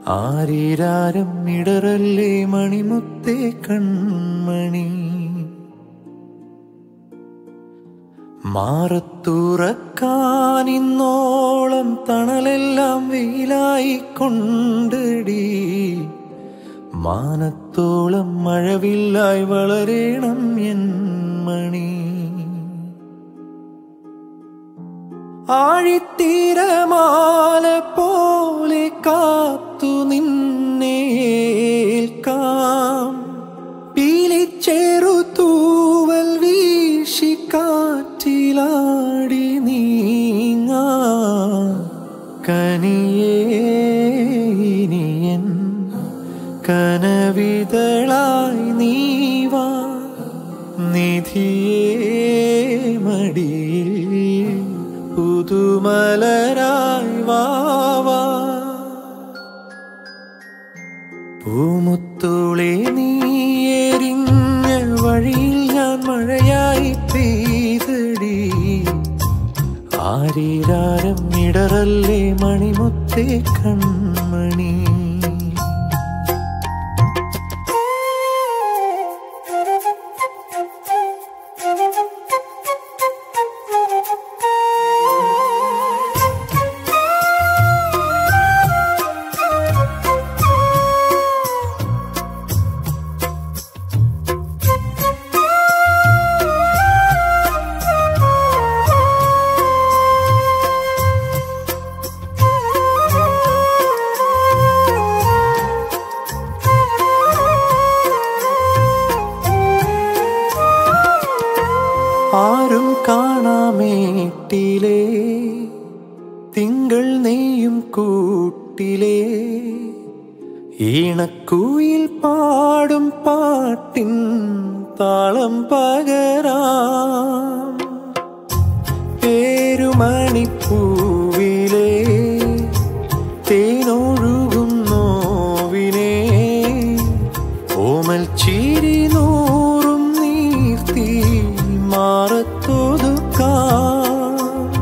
ആരീരാരം ഇടറല്ലേ മണിമുത്തേ കൺമണി മാറത്തുറക്കാനിന്നോളം തണലെല്ലാം വെയിലായി കൊണ്ടടി മാനത്തോളം മഴവില്ലായി വളരേണം N മണി ആഴിത്തീരമാല പോലെ കാത്തു നിന്നേൽക്കാം പീലിച്ചേറു തൂവൽ വീശി കാറ്റിലാടി നീങ്ങാ കനിയേനിയൻ കനവിതളായി നീവാ നിധിയേ മടിയിൽ പുതുമലരായി വാവാ പൂമുത്തുളെ നീ എരിഞ്ഞ വഴിയിൽ ഞാൻ മഴയായി പെയ്തടി ആരീരാരം ഇടറല്ലേ മണിമുത്തേ കൺമണി ആരും കാണാമേട്ടിലേ തിങ്കൾ നെയ്യും കൂട്ടിലേ ഈണക്കുയിൽ പാടും പാട്ടിൻ താളം പകരാം പേരുമണിപ്പൂവിലേ തേനൊഴുകും നോവിനെ ഓമൽ ചിരി നൂറും നീർത്തി മാറത്തൊതുക്കാം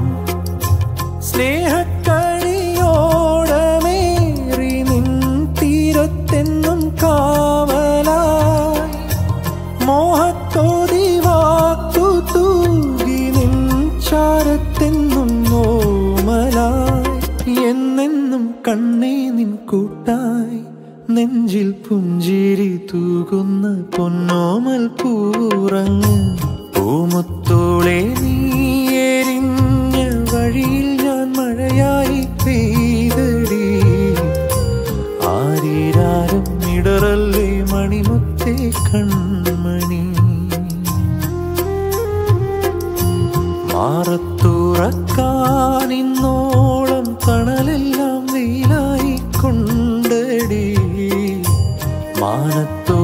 സ്നേഹക്കണിയോടമേറി നിൻ തീരത്തെന്നും കാവലായി മോഹത്തോതി വാക്കു തൂകി നിൻ ചാരത്തെന്നും നോമലായി എന്നെന്നും കണ്ണേ നിൻ കൂട്ടായി നെഞ്ചിൽ പുഞ്ചിരി തൂകുന്ന പൊന്നോമൽ പൂറങ്ങ് പൂമുത്തോളെ നീ എരിഞ്ഞ വഴിയിൽ ഞാൻ മഴയായി പെയ്തടി ആരീരാരം ഇടറല്ലേ മണിമുത്തേ കൺമണി മാറത്തുറക്കാനിന്നോളം തണലെല്ലാം വെയിലായി കൊണ്ടടി മാനത്തോ